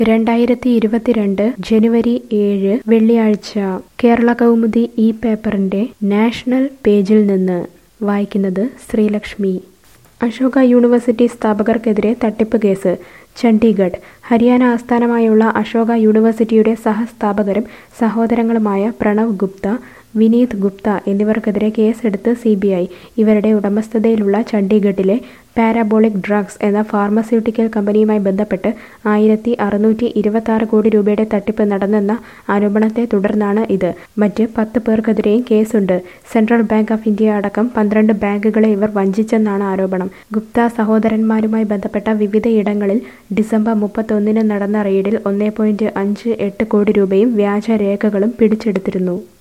രണ്ടായിരത്തി ഇരുപത്തിരണ്ട് ജനുവരി ഏഴ് വെള്ളിയാഴ്ച കേരള കൗമുദി ഈ പേപ്പറിന്റെ നാഷണൽ പേജിൽ നിന്ന് വായിക്കുന്നത് ശ്രീലക്ഷ്മി അശോക യൂണിവേഴ്സിറ്റി സ്ഥാപകർക്കെതിരെ തട്ടിപ്പ് കേസ് ചണ്ഡീഗഡ് ഹരിയാന ആസ്ഥാനമായുള്ള അശോക യൂണിവേഴ്സിറ്റിയുടെ സഹസ്ഥാപകരും സഹോദരങ്ങളുമായ പ്രണവ് ഗുപ്ത വിനീത് ഗുപ്ത എന്നിവർക്കെതിരെ കേസെടുത്ത് സി ബി ഐ ഇവരുടെ ഉടമസ്ഥതയിലുള്ള ചണ്ഡീഗഡിലെ പാരാബോളിക് ഡ്രഗ്സ് എന്ന ഫാർമസ്യൂട്ടിക്കൽ കമ്പനിയുമായി ബന്ധപ്പെട്ട് ആയിരത്തി അറുന്നൂറ്റി ഇരുപത്തി കോടി രൂപയുടെ തട്ടിപ്പ് നടന്നെന്ന ആരോപണത്തെ തുടർന്നാണ് ഇത് മറ്റ് പത്ത് പേർക്കെതിരെയും കേസുണ്ട് സെൻട്രൽ ബാങ്ക് ഓഫ് ഇന്ത്യ അടക്കം പന്ത്രണ്ട് ബാങ്കുകളെ ഇവർ വഞ്ചിച്ചെന്നാണ് ആരോപണം ഗുപ്ത സഹോദരന്മാരുമായി ബന്ധപ്പെട്ട വിവിധയിടങ്ങളിൽ ഡിസംബർ മുപ്പത്തൊന്നിന് നടന്ന റെയ്ഡിൽ ഒന്നേ പോയിന്റ് അഞ്ച് എട്ട് കോടി രൂപയും വ്യാജ രേഖകളും പിടിച്ചെടുത്തിരുന്നു